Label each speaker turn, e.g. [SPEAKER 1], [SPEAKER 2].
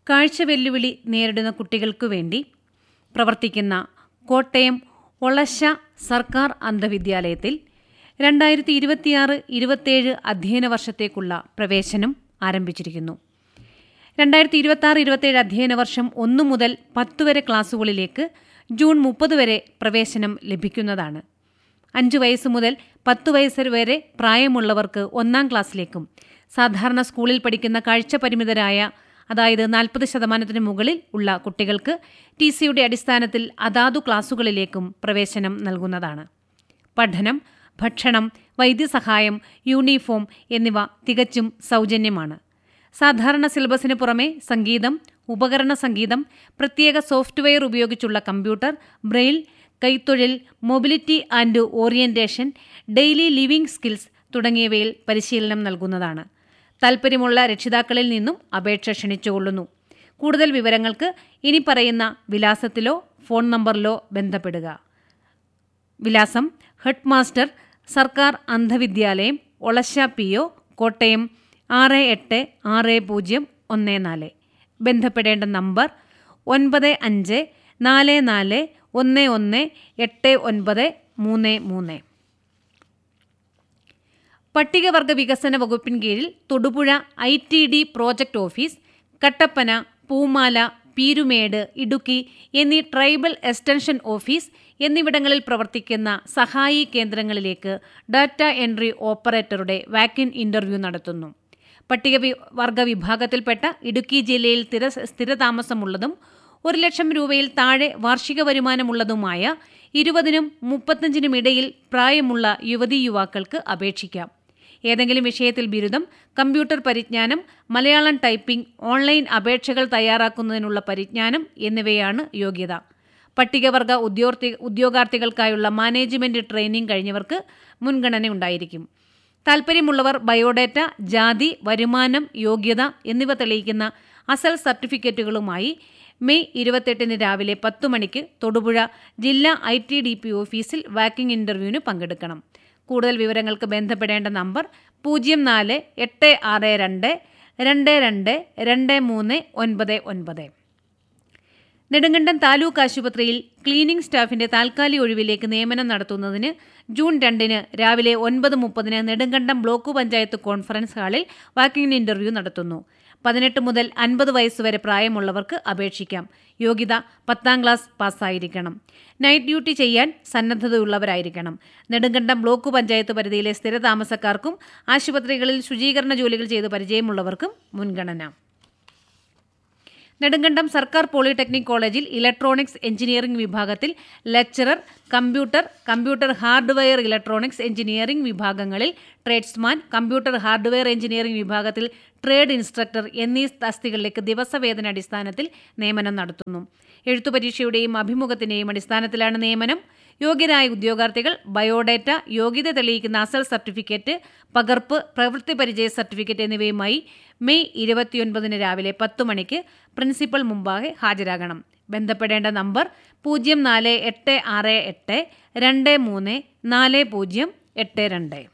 [SPEAKER 1] കാഴ്ച വെല്ലുവിളി നേരിടുന്ന കുട്ടികൾക്കു വേണ്ടി പ്രവർത്തിക്കുന്ന കോട്ടയം ഒളശ സർക്കാർ അന്ധവിദ്യാലയത്തിൽ രണ്ടായിരത്തി ഇരുപത്തിയാറ് ഇരുപത്തേഴ് അധ്യയന വർഷത്തേക്കുള്ള പ്രവേശനം ആരംഭിച്ചിരിക്കുന്നു രണ്ടായിരത്തി ഇരുപത്തി ആറ് ഇരുപത്തേഴ് അധ്യയന വർഷം ഒന്നു മുതൽ പത്ത് വരെ ക്ലാസുകളിലേക്ക് ജൂൺ മുപ്പത് വരെ പ്രവേശനം ലഭിക്കുന്നതാണ് അഞ്ച് വയസ്സ് മുതൽ പത്ത് വയസ്സ് വരെ പ്രായമുള്ളവർക്ക് ഒന്നാം ക്ലാസ്സിലേക്കും സാധാരണ സ്കൂളിൽ പഠിക്കുന്ന കാഴ്ച പരിമിതരായ അതായത് നാൽപ്പത് ശതമാനത്തിന് മുകളിൽ ഉള്ള കുട്ടികൾക്ക് ടി സിയുടെ അടിസ്ഥാനത്തിൽ അതാതു ക്ലാസുകളിലേക്കും പ്രവേശനം നൽകുന്നതാണ് പഠനം ഭക്ഷണം വൈദ്യസഹായം യൂണിഫോം എന്നിവ തികച്ചും സൗജന്യമാണ് സാധാരണ സിലബസിന് പുറമെ സംഗീതം ഉപകരണ സംഗീതം പ്രത്യേക സോഫ്റ്റ്വെയർ ഉപയോഗിച്ചുള്ള കമ്പ്യൂട്ടർ ബ്രെയിൽ കൈത്തൊഴിൽ mobility and orientation daily living skills തുടങ്ങിയവയിൽ പരിശീലനം നൽകുന്നതാണ് താൽപ്പര്യമുള്ള രക്ഷിതാക്കളിൽ നിന്നും അപേക്ഷ ക്ഷണിച്ചുകൊള്ളുന്നു കൂടുതൽ വിവരങ്ങൾക്ക് ഇനി പറയുന്ന വിലാസത്തിലോ ഫോൺ നമ്പറിലോ ബന്ധപ്പെടുക വിലാസം ഹെഡ് മാസ്റ്റർ സർക്കാർ അന്ധവിദ്യാലയം ഒളശ പി ഒ കോട്ടയം ആറ് എട്ട് ആറ് പൂജ്യം ഒന്ന് നാല് ബന്ധപ്പെടേണ്ട നമ്പർ ഒൻപത് അഞ്ച് നാല് നാല് ഒന്ന് ഒന്ന് എട്ട് ഒൻപത് മൂന്ന് മൂന്ന് പട്ടികവർഗ വികസന വകുപ്പിൻ കീഴിൽ Thodupuzha I T D project office Kattappana Poomala Peermade Idukki എന്നീ ട്രൈബൽ എക്സ്റ്റൻഷൻ ഓഫീസ് എന്നിവിടങ്ങളിൽ പ്രവർത്തിക്കുന്ന സഹായി കേന്ദ്രങ്ങളിലേക്ക് ഡാറ്റ എൻട്രി ഓപ്പറേറ്ററുടെ വാക്കിൻ ഇന്റർവ്യൂ നടത്തുന്നു പട്ടിക വർഗ വിഭാഗത്തിൽപ്പെട്ട ഇടുക്കി ജില്ലയിൽ സ്ഥിര സ്ഥിരതാമസമുള്ളതും ഒരു ലക്ഷം രൂപയിൽ താഴെ വാർഷിക വരുമാനമുള്ളതുമായ ഇരുപതിനും മുപ്പത്തഞ്ചിനും ഇടയിൽ പ്രായമുള്ള യുവതീ യുവാക്കൾക്ക് അപേക്ഷിക്കാം ഏതെങ്കിലും വിഷയത്തിൽ ബിരുദം കമ്പ്യൂട്ടർ പരിജ്ഞാനം മലയാളം ടൈപ്പിംഗ് ഓൺലൈൻ അപേക്ഷകൾ തയ്യാറാക്കുന്നതിനുള്ള പരിജ്ഞാനം എന്നിവയാണ് യോഗ്യത പട്ടികവർഗ ഉദ്യോഗാർത്ഥി ഉദ്യോഗാർത്ഥികൾക്കായുള്ള മാനേജ്മെന്റ് ട്രെയിനിംഗ് കഴിഞ്ഞവർക്ക് മുൻഗണന ഉണ്ടായിരിക്കും താൽപ്പര്യമുള്ളവർ ബയോഡേറ്റ ജാതി വരുമാനം യോഗ്യത എന്നിവ തെളിയിക്കുന്ന അസൽ സർട്ടിഫിക്കറ്റുകളുമായി മെയ് ഇരുപത്തെട്ടിന് രാവിലെ പത്തു മണിക്ക് തൊടുപുഴ ജില്ലാ ഐ ടി ഡി പി ഓഫീസിൽ വാക്കിംഗ് ഇന്റർവ്യൂവിന് പങ്കെടുക്കണം കൂടുതൽ വിവരങ്ങൾക്ക് ബന്ധപ്പെടേണ്ട നമ്പർ പൂജ്യം നാല് എട്ട് ആറ് രണ്ട് രണ്ട് രണ്ട് രണ്ട് മൂന്ന് ഒൻപത് ഒൻപത് നെടുങ്കണ്ടം താലൂക്ക് ആശുപത്രിയിൽ ക്ലീനിംഗ് സ്റ്റാഫിന്റെ താൽക്കാലിക ഒഴിവിലേക്ക് നിയമനം നടത്തുന്നതിന് ജൂൺ രണ്ടിന് രാവിലെ ഒൻപത് മുപ്പതിന് നെടുങ്കണ്ടം ബ്ലോക്ക് പഞ്ചായത്ത് കോൺഫറൻസ് ഹാളിൽ വാക്കിംഗ് ഇന്റർവ്യൂ നടത്തുന്നു പതിനെട്ട് മുതൽ അൻപത് വയസ്സുവരെ പ്രായമുള്ളവർക്ക് അപേക്ഷിക്കാം യോഗ്യത പത്താം ക്ലാസ് പാസ്സായിരിക്കണം നൈറ്റ് ഡ്യൂട്ടി ചെയ്യാൻ സന്നദ്ധതയുള്ളവരായിരിക്കണം നെടുങ്കണ്ടം ബ്ലോക്ക് പഞ്ചായത്ത് പരിധിയിലെ സ്ഥിരതാമസക്കാർക്കും ആശുപത്രികളിൽ ശുചീകരണ ജോലികൾ ചെയ്ത് പരിചയമുള്ളവർക്കും മുൻഗണന നെടുങ്കണ്ടം സർക്കാർ പോളിടെക്നിക് കോളേജിൽ ഇലക്ട്രോണിക്സ് എഞ്ചിനീയറിംഗ് വിഭാഗത്തിൽ lecturer computer computer hardware electronics engineering വിഭാഗങ്ങളിൽ ട്രേഡ്സ്മാൻ കമ്പ്യൂട്ടർ ഹാർഡ്വെയർ എഞ്ചിനീയറിംഗ് വിഭാഗത്തിൽ ട്രേഡ് ഇൻസ്ട്രക്ടർ എന്നീ തസ്തികളിലേക്ക് ദിവസവേതന അടിസ്ഥാനത്തിൽ നിയമനം നടത്തുന്നു എഴുത്തുപരീക്ഷയുടെയും അഭിമുഖത്തിന്റെയും അടിസ്ഥാനത്തിലാണ് നിയമനം യോഗ്യരായ ഉദ്യോഗാർത്ഥികൾ ബയോഡേറ്റ യോഗ്യത തെളിയിക്കുന്ന അസൽ സർട്ടിഫിക്കറ്റ് പകർപ്പ് പ്രവൃത്തി പരിചയ സർട്ടിഫിക്കറ്റ് എന്നിവയുമായി മെയ് ഇരുപത്തിയൊൻപതിന് രാവിലെ പത്ത് മണിക്ക് പ്രിൻസിപ്പൽ മുമ്പാകെ ഹാജരാകണം ബന്ധപ്പെടേണ്ട നമ്പർ പൂജ്യം നാല് എട്ട് ആറ് എട്ട് രണ്ട് മൂന്ന് നാല് പൂജ്യം എട്ട് രണ്ട്